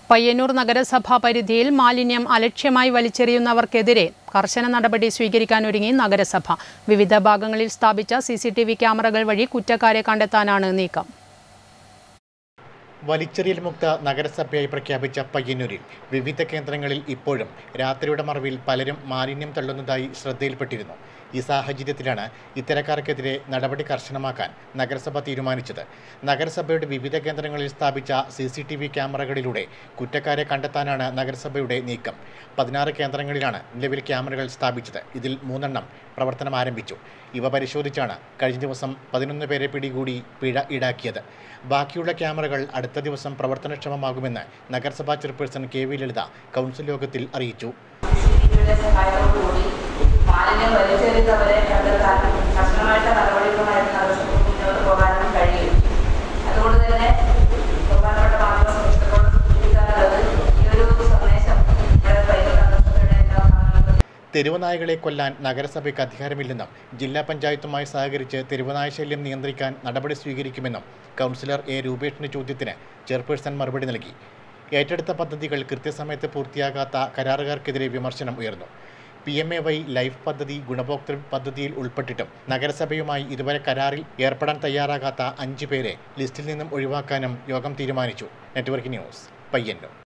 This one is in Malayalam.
പയ്യന്നൂർ നഗരസഭാ പരിധിയിൽ മാലിന്യം അലക്ഷ്യമായി വലിച്ചെറിയുന്നവർക്കെതിരെ കർശന നടപടി സ്വീകരിക്കാനൊരുങ്ങി നഗരസഭ വിവിധ ഭാഗങ്ങളിൽ സ്ഥാപിച്ച സി സി ടി വി ക്യാമറകൾ വഴി കുറ്റക്കാരെ കണ്ടെത്താനാണ് നീക്കം വലിച്ചെറിയൽ മുക്ത നഗരസഭയായി പ്രഖ്യാപിച്ച പയ്യന്നൂരിൽ വിവിധ കേന്ദ്രങ്ങളിൽ ഇപ്പോഴും രാത്രിയുടെ മറവിൽ പലരും മാലിന്യം തള്ളുന്നതായി ശ്രദ്ധയിൽപ്പെട്ടിരുന്നു ഈ സാഹചര്യത്തിലാണ് ഇത്തരക്കാർക്കെതിരെ നടപടി കർശനമാക്കാൻ നഗരസഭ തീരുമാനിച്ചത് നഗരസഭയുടെ വിവിധ കേന്ദ്രങ്ങളിൽ സ്ഥാപിച്ച സി സി ടി വി ക്യാമറകളിലൂടെ കുറ്റക്കാരെ കണ്ടെത്താനാണ് നഗരസഭയുടെ നീക്കം പതിനാറ് കേന്ദ്രങ്ങളിലാണ് നിലവിൽ ക്യാമറകൾ സ്ഥാപിച്ചത് ഇതിൽ മൂന്നെണ്ണം പ്രവർത്തനം ആരംഭിച്ചു ഇവ പരിശോധിച്ചാണ് കഴിഞ്ഞ ദിവസം പതിനൊന്ന് പേരെ പിടികൂടി പിഴ ഈടാക്കിയത് ബാക്കിയുള്ള ക്യാമറകൾ അടുത്ത ദിവസം പ്രവർത്തനക്ഷമമാകുമെന്ന് നഗരസഭാ chairperson K V Lalitha council യോഗത്തിൽ അറിയിച്ചു സിസിടിവിയുടെ സഹായത്തോടുകൂടി മാലിന്യം വലിച്ചെറിയുന്നവരെ കണ്ടെത്താനും കർശനമായിട്ട് നടപടികളുമായിട്ട് നഗരസഭ മുന്നോട്ട് പോകാനും കഴിയും അതുകൊണ്ട് തന്നെ ബഹുമാനപ്പെട്ട മാധ്യമ സുഹൃത്തുക്കളോട് സൂചിപ്പിക്കാനുള്ളത് ഈ ഒരു സന്ദേശം ഇവിടെ പയ്യന്നൂർ നഗരസഭയുടെ എല്ലാ ഭാഗങ്ങളിലും തെരുവുനായകളെ കൊല്ലാൻ നഗരസഭയ്ക്ക് അധികാരമില്ലെന്നും ജില്ലാ പഞ്ചായത്തുമായി സഹകരിച്ച് തെരുവുനായ ശല്യം നിയന്ത്രിക്കാൻ നടപടി സ്വീകരിക്കുമെന്നും കൗൺസിലർ എ രൂപേഷിന്റെ ചോദ്യത്തിന് ചെയർപേഴ്സൺ മറുപടി നൽകി ഏറ്റെടുത്ത പദ്ധതികൾ കൃത്യസമയത്ത് പൂർത്തിയാകാത്ത കരാറുകാർക്കെതിരെ വിമർശനം ഉയർന്നു P M A Y life പദ്ധതി ഗുണഭോക്തൃ പദ്ധതിയിൽ ഉൾപ്പെട്ടിട്ടും നഗരസഭയുമായി ഇതുവരെ കരാറിൽ ഏർപ്പെടാൻ തയ്യാറാകാത്ത അഞ്ച് പേരെ ലിസ്റ്റിൽ നിന്നും ഒഴിവാക്കാനും യോഗം തീരുമാനിച്ചു നെറ്റ്വർക്ക് ന്യൂസ് പയ്യന്നൂർ